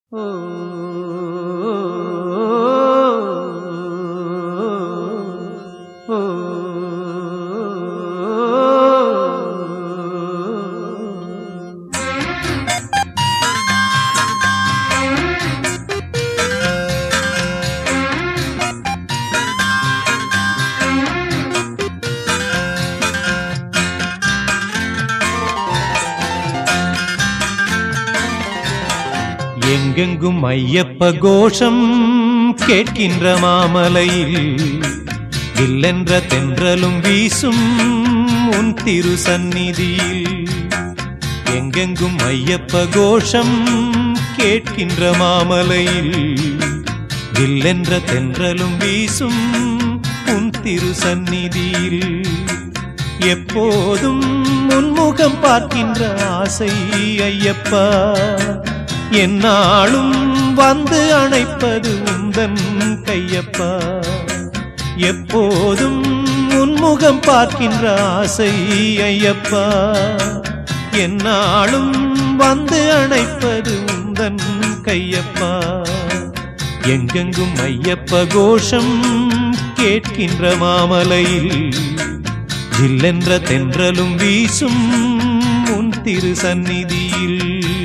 எங்கெங்கும் ஐயப்ப கோஷம் கேட்கின்ற மாமலையில் வில்லென்ற தென்றலும் வீசும் உன் திரு சந்நிதியில் எங்கெங்கும் ஐயப்ப கோஷம் கேட்கின்ற மாமலையில் வில்லென்ற தென்றலும் வீசும் உன் திரு சந்நிதியில் எப்போதும் உன்முகம் பார்க்கின்ற ஆசை ஐயப்பா என்னாலும் வந்து அணைப்பது உந்தன் கையப்பா எப்போதும் உன்முகம் பார்க்கின்ற ஆசை ஐயப்பா என்னாலும் வந்து அணைப்பது உந்தன் கையப்பா எங்கெங்கும் ஐயப்ப கோஷம் கேட்கின்ற மாமலையில் ஜில்லென்ற தென்றலும் வீசும் உன் திரு சந்நிதியில்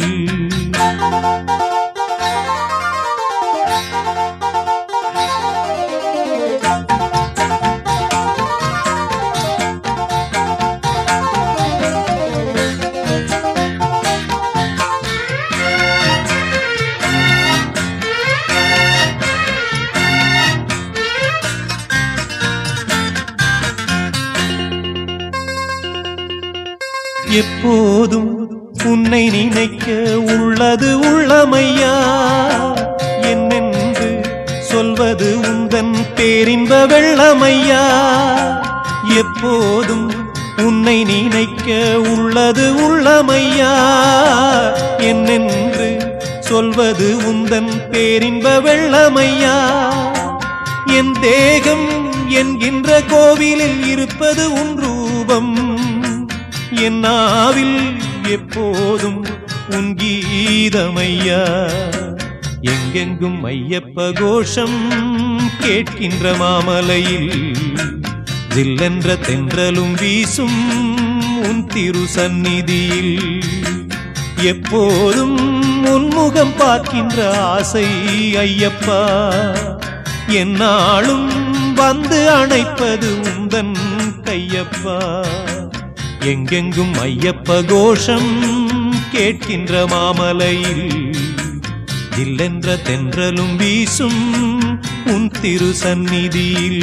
எப்போதும் உன்னை நினைக்க உள்ளது உள்ளமையா என்னென்று சொல்வது உந்தன் பேரின்ப வெள்ளமையா எப்போதும் உன்னை நினைக்க உள்ளது உள்ளமையா என்னென்று சொல்வது உந்தன் பேரின்ப வெள்ளமையா என் தேகம் என்கின்ற கோவிலில் இருப்பது உன் ரூபம் என் நாவில் எப்போதும் உன் கீதமையா எங்கெங்கும் ஐயப்ப கோஷம் கேட்கின்ற மாமலையில் ஜில்லென்ற தென்றலும் வீசும் உன் திரு சந்நிதியில் எப்போதும் உன்முகம் பார்க்கின்ற ஆசை ஐயப்பா என்னாலும் வந்து அணைப்பது உந்தன் கையப்பா எங்கெங்கும் ஐயப்ப கோஷம் கேட்கின்ற மாமலையில் இல்லென்ற தென்றலும் வீசும் உன் திரு சந்நிதியில்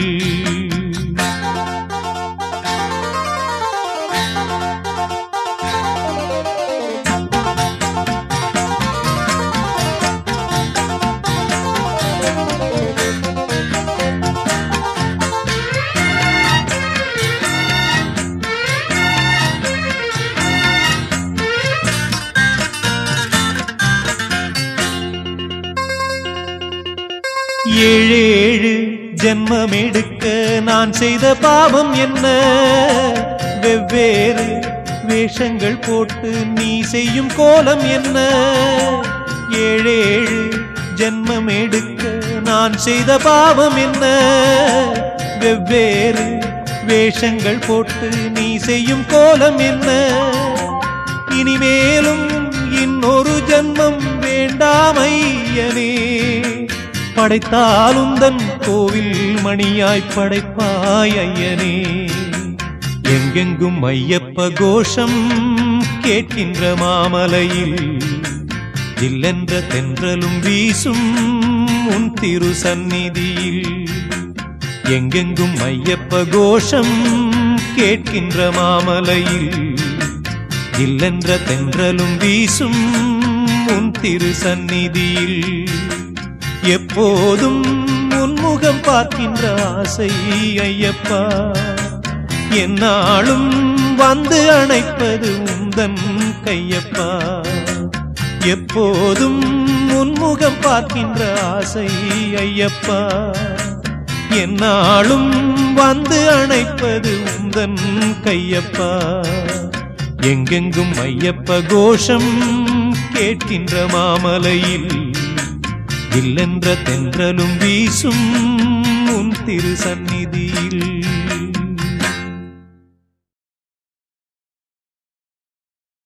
ஏழேழு ஜென்மம் எடுக்க நான் செய்த பாவம் என்ன வெவ்வேறு வேஷங்கள் போட்டு நீ செய்யும் கோலம் என்ன ஏழேழு ஜென்மம் எடுக்க நான் செய்த பாவம் என்ன வெவ்வேறு வேஷங்கள் போட்டு நீ செய்யும் கோலம் என்ன இனிமேலும் இன்னொரு ஜென்மம் வேண்டாம் ஐயனே படைத்தாலுந்தன் கோவில் மணியாய் படைப்பாய் ஐயனே எங்கெங்கும் ஐயப்ப கோஷம் கேட்கின்ற மாமலையில் இல்லென்ற தென்றலும் வீசும் உன் திரு சந்நிதியில் எங்கெங்கும் ஐயப்ப கோஷம் கேட்கின்ற மாமலையில் இல்லென்ற தென்றலும் வீசும் உன் திரு சந்நிதியில் எப்போதும் உன்முகம் பார்க்கின்ற ஆசை ஐயப்பா என்னாலும் வந்து அணைப்பது உந்தன் கையப்பா எப்போதும் உன்முகம் பார்க்கின்ற ஆசை ஐயப்பா என்னாலும் வந்து அணைப்பது உந்தன் கையப்பா எங்கெங்கும் ஐயப்ப கோஷம் கேட்கின்ற மாமலையில் இல்லென்ற தென்றலும் வீசும் உன் திரு சந்நிதியில்